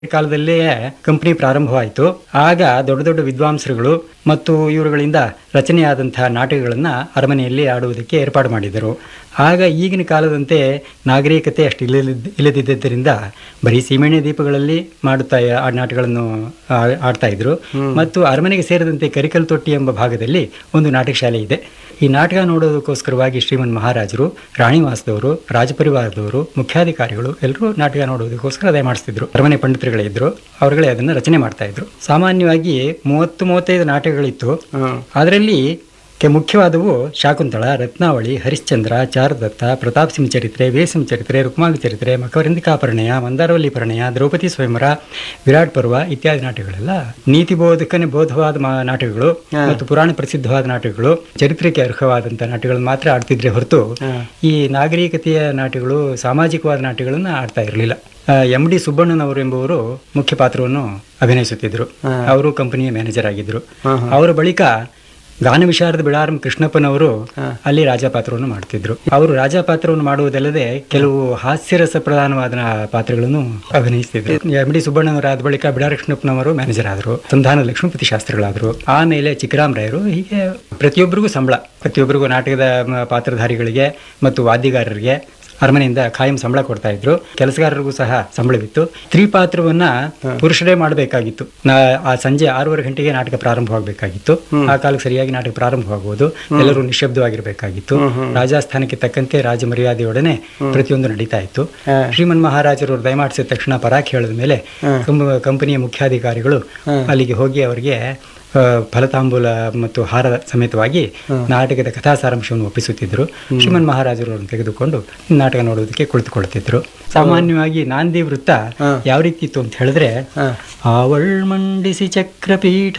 ಕಾಲದಲ್ಲೇ ಕಂಪನಿ ಪ್ರಾರಂಭವಾಯಿತು ಆಗ ದೊಡ್ಡ ದೊಡ್ಡ ವಿದ್ವಾಂಸರುಗಳು ಮತ್ತು ಇವರುಗಳಿಂದ ರಚನೆಯಾದಂತಹ ನಾಟಕಗಳನ್ನ ಅರಮನೆಯಲ್ಲಿ ಆಡುವುದಕ್ಕೆ ಏರ್ಪಾಡು ಮಾಡಿದರು ಆಗ ಈಗಿನ ಕಾಲದಂತೆ ನಾಗರಿಕತೆ ಅಷ್ಟು ಇಲ್ಲದಿದ್ದ ಇಲ್ಲದಿದ್ದರಿಂದ ಬರೀ ಸೀಮೆಣ್ಣೆ ದೀಪಗಳಲ್ಲಿ ಮಾಡುತ್ತಾ ಆ ನಾಟಕಗಳನ್ನು ಆ- ಆಡ್ತಾ ಇದ್ರು ಮತ್ತು ಅರಮನೆಗೆ ಸೇರಿದಂತೆ ಕರಿಕಲ್ ತೊಟ್ಟಿ ಎಂಬ ಭಾಗದಲ್ಲಿ ಒಂದು ನಾಟಕ ಶಾಲೆ ಇದೆ ಈ ನಾಟಕ ನೋಡೋದಕ್ಕೋಸ್ಕರವಾಗಿ ಶ್ರೀಮನ್ ಮಹಾರಾಜರು ರಾಣಿವಾಸದವರು ರಾಜಪರಿವಾರದವರು ಮುಖ್ಯಾಧಿಕಾರಿಗಳು ಎಲ್ಲರೂ ನಾಟಕ ನೋಡೋದಕ್ಕೋಸ್ಕರ ಅದೇ ಮಾಡಿಸ್ತಿದ್ರು ಅರಮನೆ ಪಂಡಿತರುಗಳೇ ಇದ್ರು ಅವರುಗಳೇ ಅದನ್ನು ರಚನೆ ಮಾಡ್ತಾ ಇದ್ರು ಸಾಮಾನ್ಯವಾಗಿ ಮೂವತ್ತು ಮೂವತ್ತೈದು ನಾಟಕಗಳಿತ್ತು ಅದರಲ್ಲಿ ಕೆ ಮುಖ್ಯವಾದವು ಶಾಕುಂತಳ ರತ್ನಾವಳಿ ಹರಿಶ್ಚಂದ್ರ ಚಾರುದತ್ತ ಪ್ರತಾಪ್ ಸಿಂಹ ಚರಿತ್ರೆ ವೇಸಿಂಹ ಚರಿತ್ರೆ ರುಕ್ಮಾಂಗ ಚರಿತ್ರೆ ಮಕರಂದಿಕಾ ಪರಿಣಯ ಮಂದಾರವಲ್ಲಿ ಪರಿಣಯ ದ್ರೌಪದಿ ಸ್ವಯಂವರ ವಿರಾಟ್ ಪರ್ವ ಇತ್ಯಾದಿ ನಾಟಕಗಳೆಲ್ಲ ನೀತಿ ಬೋಧಕನೆ ಬೋಧವಾದ ಮಾ- ನಾಟಕಗಳು ಮತ್ತು ಪುರಾಣ ಪ್ರಸಿದ್ಧವಾದ ನಾಟಕಗಳು ಚರಿತ್ರೆಗೆ ಅರ್ಹವಾದಂಥ ನಾಟಕಗಳನ್ನು ಮಾತ್ರ ಆಡ್ತಿದ್ರೆ ಹೊರತು ಈ ನಾಗರಿಕತೆಯ ನಾಟಕಗಳು ಸಾಮಾಜಿಕವಾದ ನಾಟಕಗಳನ್ನ ಆಡ್ತಾ ಇರಲಿಲ್ಲ ಎಂ ಡಿ ಸುಬ್ಬಣ್ಣನವರು ಎಂಬುವರು ಮುಖ್ಯ ಪಾತ್ರವನ್ನು ಅಭಿನಯಿಸುತ್ತಿದ್ದರು ಅವರು ಕಂಪನಿಯ ಮ್ಯಾನೇಜರ್ ಆಗಿದ್ದರು ಅವರ ಬಳಿಕ ಗಾನ ವಿಶಾರದ ಬಿಳಾರಂ ಕೃಷ್ಣಪ್ಪನವರು ಅಲ್ಲಿ ರಾಜ ಪಾತ್ರವನ್ನು ಮಾಡ್ತಿದ್ರು ಅವರು ರಾಜ ಪಾತ್ರವನ್ನು ಮಾಡುವುದಲ್ಲದೆ ಕೆಲವು ಹಾಸ್ಯರಸ ಪ್ರಧಾನವಾದ ಪಾತ್ರಗಳನ್ನು ಅಭಿನಯಿಸ್ತಿದ್ರು ಎಂ ಡಿ ಸುಬ್ಬಣ್ಣನವರ ಆದ ಬಳಿಕ ಬಿಡಾರ ಕೃಷ್ಣಪ್ಪನವರು ಮ್ಯಾನೇಜರ್ ಆದರು ಸಂಧಾನ ಲಕ್ಷ್ಮೀಪತಿ ಶಾಸ್ತ್ರಿಗಳಾದರು ಆಮೇಲೆ ಚಿಕ್ಕರಾಮರಾಯರು ಹೀಗೆ ಪ್ರತಿಯೊಬ್ಬರಿಗೂ ಸಂಬಳ ಪ್ರತಿಯೊಬ್ಬರಿಗೂ ನಾಟಕದ ಮ, ಪಾತ್ರಧಾರಿಗಳಿಗೆ ಮತ್ತು ವಾದ್ಯಗಾರರಿಗೆ ಅರಮನೆಯಿಂದ ಖಾಯಂ ಸಂಬಳ ಕೊಡ್ತಾ ಇದ್ರು ಕೆಲಸಗಾರರಿಗೂ ಸಹ ಸಂಬಳವಿತ್ತು ಸ್ತ್ರೀ ಪಾತ್ರವನ್ನ ಪುರುಷರೇ ಮಾಡಬೇಕಾಗಿತ್ತು ನಾ ಆ ಸಂಜೆ ಆರೂವರೆ ಗಂಟೆಗೆ ನಾಟಕ ಪ್ರಾರಂಭವಾಗಬೇಕಾಗಿತ್ತು ಆ ಕಾಲಕ್ಕೆ ಸರಿಯಾಗಿ ನಾಟಕ ಪ್ರಾರಂಭವಾಗುವುದು ಎಲ್ಲರೂ ನಿಶಬ್ದವಾಗಿರಬೇಕಾಗಿತ್ತು ರಾಜಸ್ಥಾನಕ್ಕೆ ತಕ್ಕಂತೆ ರಾಜ ಮರ್ಯಾದೆಯೊಡನೆ ಪ್ರತಿಯೊಂದು ನಡೀತಾ ಇತ್ತು ಶ್ರೀಮನ್ ಮಹಾರಾಜರು ದಯಮಾಡಿಸಿದ ತಕ್ಷಣ ಪರಾಕ್ ಹೇಳಿದ ಮೇಲೆ ಕಂಪ- ಕಂಪನಿಯ ಮುಖ್ಯಾಧಿಕಾರಿಗಳು ಅಲ್ಲಿಗೆ ಹೋಗಿ ಅವರಿಗೆ ಆ, ಫಲತಾಂಬೂಲ ಮತ್ತು ಹಾರ ಸಮೇತವಾಗಿ ನಾಟಕದ ಕಥಾ ಸಾರಾಂಶವನ್ನು ಒಪ್ಪಿಸುತ್ತಿದ್ದರು ಶ್ರೀಮನ್ ಮಹಾರಾಜರು ಅವರನ್ನು ತೆಗೆದುಕೊಂಡು ನಾಟಕ ನೋಡುವುದಕ್ಕೆ ಕುಳಿತುಕೊಳ್ಳುತ್ತಿದ್ರು ಸಾಮಾನ್ಯವಾಗಿ ನಾಂದಿ ವೃತ್ತ ಯಾವ ರೀತಿ ಇತ್ತು ಅಂತ ಹೇಳಿದ್ರೆ ಆವಳ್ ಮಂಡಿಸಿ ಚಕ್ರಪೀಠ